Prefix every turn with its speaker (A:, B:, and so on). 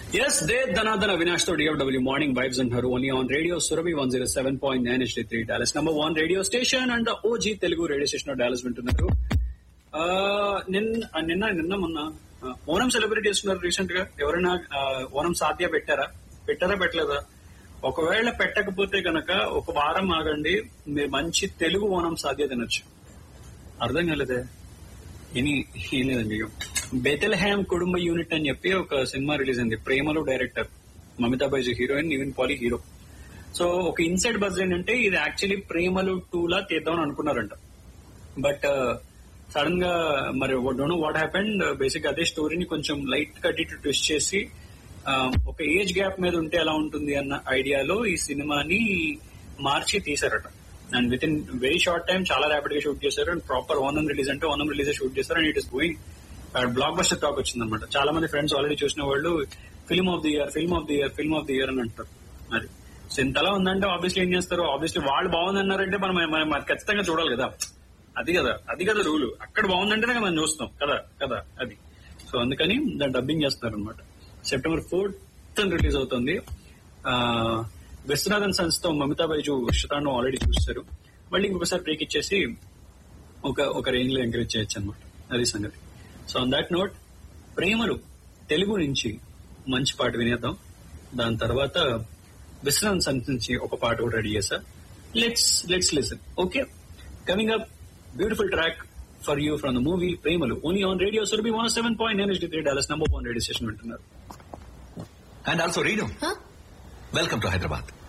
A: Yes they ధనాధన వినాష్ తో DFW morning vibes అంటారు only on radio Surabhi one zero seven point nine HD three Dallas number one radio station and OG Telugu radio station Dallas వింటున్నారు ఆ, నిన్న నిన్న నిన్న మొన్న ఆ, ఓనం సెలబ్రేట్ చేస్తున్నారు రీసెంట్ గా ఎవరైనా ఆ, ఓనం సాధ్య పెట్టారా పెట్టారా పెట్టలేదా ఒకవేళ పెట్టకపోతే గనక ఒక వారం ఆగండి మీరు మంచి తెలుగు ఓనం సాధ్య తినొచ్చు అర్థం కాలేదే ఇని ఏం లేదండి ఇక బెతెల్ హ్యామ్ కుటుంబ యూనిట్ అని చెప్పి ఒక సినిమా రిలీజ్ అయింది ప్రేమలో director Mamitha Baiju heroine Nivin Pauly hero so ఒక ఇన్సైడ్ బజ్ ఏంటంటే ఇది యాక్చువల్లీ ప్రేమలు టూ లా తీద్దామని అనుకున్నారంట బట్ సడన్ గా మరి don't know what happened basic అదే స్టోరీని కొంచెం లైట్ కట్ ఇటు ట్విస్ట్ చేసి ఆ, ఒక ఏజ్ గ్యాప్ మీద ఉంటే ఎలా ఉంటుంది అన్న ఐడియాలో ఈ సినిమాని మార్చి తీశారట and with in very short time చాలా ర్యాపిడ్ గా షూట్ చేశారు అండ్ ప్రాపర్ ఓనం రిలీజ్ అంటే ఓనం రిలీజ్ షూట్ చేశారు and it is going blockbuster talk వచ్చింది అనమాట చాలా మంది ఫ్రెండ్స్ ఆల్రెడీ చూసిన వాళ్ళు film of the year film of the year film of the year అని అంటారు అది సో ఇంతలా ఉందంటే ఆబ్వియస్లీ ఏం చేస్తారు ఆబ్వియస్లీ వాళ్ళు బాగుంది అన్నారంటే మనం మనం అది ఖచ్చితంగా చూడాలి కదా అది కదా అది కదా రూల్ అక్కడ బాగుందంటేనే కదా మనం చూస్తాం కదా కదా అది సో అందుకని దాన్ని డబ్బింగ్ చేస్తున్నారు అనమాట సెప్టెంబర్ ఫోర్త్ రిలీజ్ అవుతుంది ఆ, విశ్వనాథన్ సన్స్ తో మమితా బైజు శతాండం ఆల్రెడీ చూస్తారు మళ్ళీ ఇంకొకసారి బ్రేక్ ఇచ్చేసి ఒక ఒక రేంజ్ లో ఎంకరేజ్ చేయొచ్చు అనమాట అది సంగతి సో ఆన్ దాట్ నోట్ ప్రేమలు తెలుగు నుంచి మంచి పాట వినేద్దాం దాని తర్వాత విశ్రాంత్ సన్స్ నుంచి ఒక పాట కూడా రెడీ చేశా let's let's listen okay coming up beautiful track for you from the movie Premalu only on radio Surabhi one seven point nine three Dallas number one radio station వింటున్నారు
B: and also Reenu
C: Huh?
B: Welcome to Hyderabad